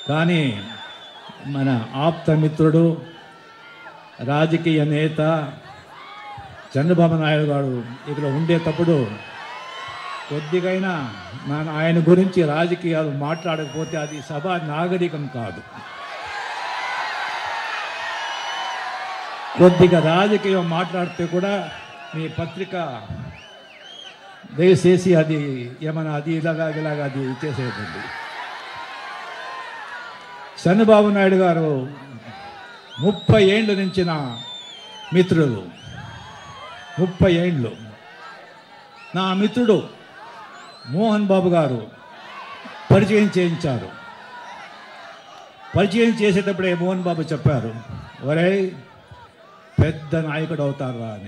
కానీ మన ఆప్తమిత్రుడు రాజకీయ నేత చంద్రబాబు నాయుడు గారు ఇక్కడ ఉండేటప్పుడు కొద్దిగైనా ನಾನು ఆయన గురించి రాజకీయాలు మాట్లాడకపోతే అది సభ నాగరికం కాదు కొద్దిగా రాజకీయం మాట్లాడితే కూడా మీ పత్రిక దయచేసి అది ఏమైనా అది ఇలాగా ఇలాగా అది చేసేదండి చంద్రబాబు నాయుడు గారు ముప్పై ఏండ్ల నుంచి నా మిత్రులు ముప్పై ఏండ్లు నా మిత్రుడు మోహన్ బాబు గారు పరిచయం చేయించారు పరిచయం చేసేటప్పుడే మోహన్ బాబు చెప్పారు ఒరే పెద్ద నాయకుడు అవుతారా అని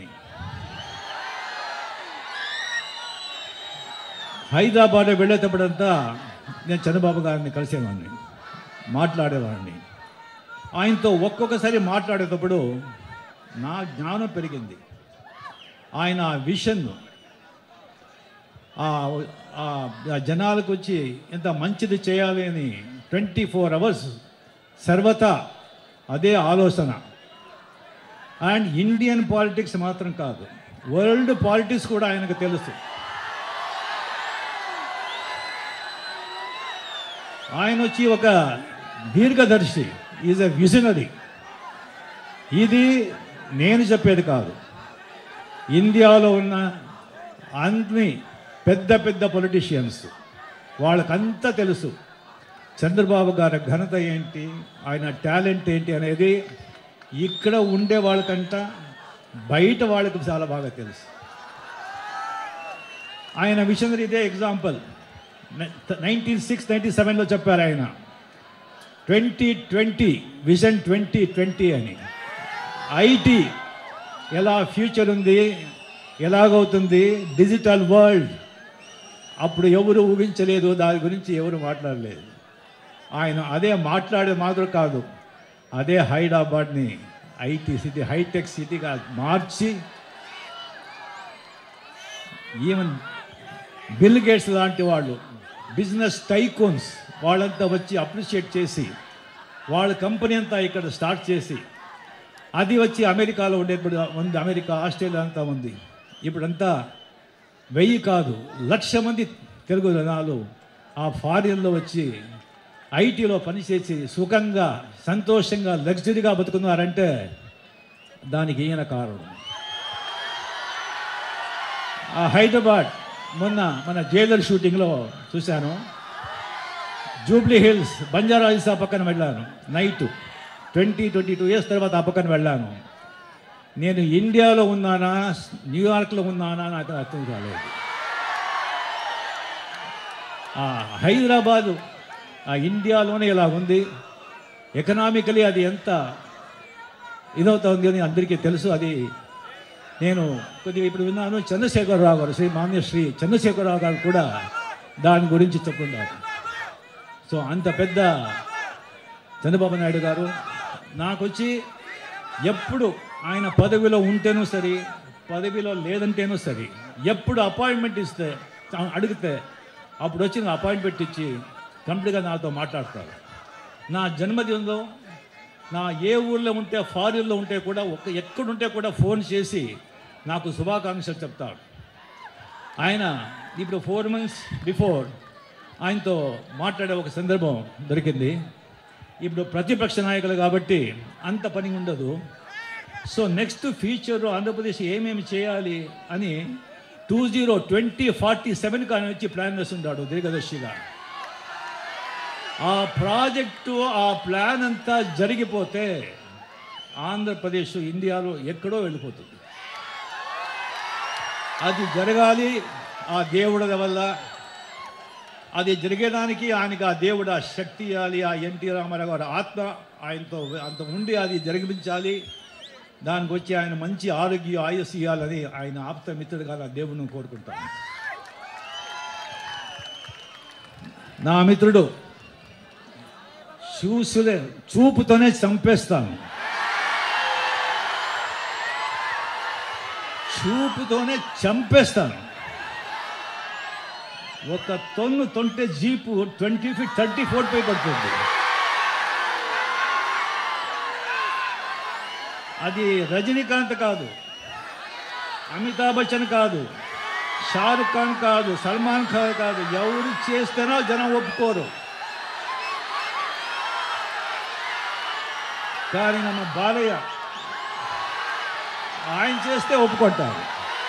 హైదరాబాద్ వెళ్ళేటప్పుడంతా నేను చంద్రబాబు గారిని కలిసేవాడిని మాట్లాడేవాడిని ఆయనతో ఒక్కొక్కసారి మాట్లాడేటప్పుడు నా జ్ఞానం పెరిగింది ఆయన విషన్ ఆ ఆ జనాలకు వచ్చి ఎంత మంచిది చేయాలి అని ట్వంటీ ఫోర్ అవర్స్ సర్వతా అదే ఆలోచన అండ్ ఇండియన్ పాలిటిక్స్ మాత్రం కాదు వరల్డ్ పాలిటిక్స్ కూడా ఆయనకు తెలుసు ఆయన వచ్చి ఒక దీర్ఘదర్శి ఈజ్ ఎ విజనరీ ఇది నేను చెప్పేది కాదు ఇండియాలో ఉన్న అన్ని పెద్ద పెద్ద పొలిటీషియన్స్ వాళ్ళకంతా తెలుసు చంద్రబాబు గారి ఘనత ఏంటి ఆయన టాలెంట్ ఏంటి అనేది ఇక్కడ ఉండే వాళ్ళకంట బయట వాళ్ళకి చాలా బాగా తెలుసు ఆయన విషనరీ ఇదే ఎగ్జాంపుల్ నైన్టీన్ సిక్స్ నైన్టీ సెవెన్లో చెప్పారు ఆయన twenty twenty vision twenty twenty అని ఐటీ ఎలా ఫ్యూచర్ ఉంది ఎలాగవుతుంది డిజిటల్ వరల్డ్ అప్పుడు ఎవరు ఊహించలేదు దాని గురించి ఎవరు మాట్లాడలేదు ఆయన అదే మాట్లాడే మాత్రం కాదు అదే హైదరాబాద్ని ఐటీ సిటీ హైటెక్ సిటీగా మార్చి ఈవెన్ బిల్ గేట్స్ లాంటి వాళ్ళు బిజినెస్ టైకోన్స్ వాళ్ళంతా వచ్చి అప్రిషియేట్ చేసి వాళ్ళ కంపెనీ అంతా ఇక్కడ స్టార్ట్ చేసి అది వచ్చి అమెరికాలో ఉండేప్పుడు ఉంది అమెరికా ఆస్ట్రేలియా అంతా ఉంది ఇప్పుడంతా వెయ్యి కాదు లక్ష మంది తెలుగు జనాలు ఆ ఫారిన్లో వచ్చి ఐటీలో పనిచేసి సుఖంగా సంతోషంగా లగ్జరీగా బతుకున్నారంటే దానికి ఈయన కారణం ఆ హైదరాబాద్ మొన్న మన జైలర్ షూటింగ్లో చూశాను జూబ్లీ హిల్స్ బంజారా హిల్స్ ఆ పక్కన వెళ్ళాను night twenty twenty two years తర్వాత ఆ పక్కన వెళ్ళాను నేను ఇండియాలో ఉన్నానా న్యూయార్క్లో ఉన్నానా నాకు అర్థం కాలేదు ఆ హైదరాబాదు ఆ ఇండియాలోనే ఇలా ఉంది ఎకనామికలీ అది ఎంత ఇదవుతుంది అని అందరికీ తెలుసు అది నేను కొద్దిగా ఇప్పుడు విన్నాను చంద్రశేఖరరావు గారు శ్రీ మాన్య శ్రీ చంద్రశేఖరరావు గారు కూడా దాని గురించి చెప్పుకున్నారు సో అంత పెద్ద చంద్రబాబు నాయుడు గారు నాకు వచ్చి ఎప్పుడు ఆయన పదవిలో ఉంటేనూ సరే పదవిలో లేదంటేనూ సరే ఎప్పుడు అపాయింట్మెంట్ ఇస్తే అడిగితే అప్పుడు వచ్చి నా అపాయింట్మెంట్ ఇచ్చి కంప్లీట్గా నాతో మాట్లాడతారు నా జన్మదినంలో నా ఏ ఊర్లో ఉంటే ఫారిన్లో ఉంటే కూడా ఒక ఎక్కడుంటే కూడా ఫోన్ చేసి నాకు శుభాకాంక్షలు చెప్తాడు ఆయన ఇప్పుడు ఫోర్ మంత్స్ బిఫోర్ ఆయనతో మాట్లాడే ఒక సందర్భం దొరికింది ఇప్పుడు ప్రతిపక్ష నాయకులు కాబట్టి అంత పని ఉండదు సో నెక్స్ట్ ఫ్యూచర్ ఆంధ్రప్రదేశ్ ఏమేమి చేయాలి అని టూ జీరో ట్వంటీ ఫార్టీ సెవెన్కి ఆయన వచ్చి ప్లాన్ వేస్తున్నాడు దీర్ఘదర్శిగా ఆ ప్రాజెక్టు ఆ ప్లాన్ అంతా జరిగిపోతే ఆంధ్రప్రదేశ్ ఇండియాలో ఎక్కడో వెళ్ళిపోతుంది అది జరగాలి ఆ దేవుడి వల్ల అది జరిగేదానికి ఆయనకి ఆ దేవుడు ఆ శక్తి ఇవ్వాలి ఆ ఎన్టీ రామారావు గారి ఆత్మ ఆయనతో అంత ఉండి అది జరిపించాలి దానికి వచ్చి ఆయన మంచి ఆరోగ్య ఆయుస్ ఇవ్వాలని ఆయన ఆప్త మిత్రుడుగా నా దేవుడిని కోరుకుంటాను నా మిత్రుడు చూసులే చూపుతోనే చంపేస్తాను చూపుతోనే చంపేస్తాను ఒక తొన్ను తొంటే jeep twenty feet thirty four పై పడుతుంది అది రజనీకాంత్ కాదు అమితాబ్ బచ్చన్ కాదు షారుఖ్ ఖాన్ కాదు సల్మాన్ ఖాన్ కాదు ఎవరు చేస్తేనో జనం ఒప్పుకోరు కానీ ನಮ್ಮ బాలయ్య ఆయన చేస్తే ఒప్పుకుంటారు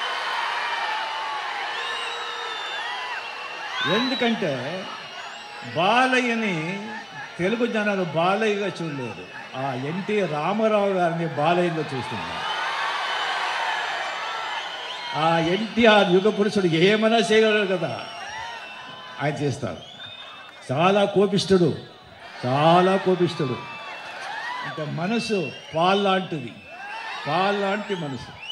ఎందుకంటే బాలయ్యని తెలుగు జనాలు బాలయ్యగా చూడలేదు ఆ ఎన్టీ రామారావు గారిని బాలయ్యగా చూస్తున్నారు ఆ ఎన్టీఆర్ యుగ పురుషుడు ఏమైనా చేయగలరు కదా ఆయన చేస్తారు చాలా కోపిష్ఠుడు చాలా కోపిష్ఠుడు ఇంకా మనసు పాలు లాంటిది పాలు లాంటి మనసు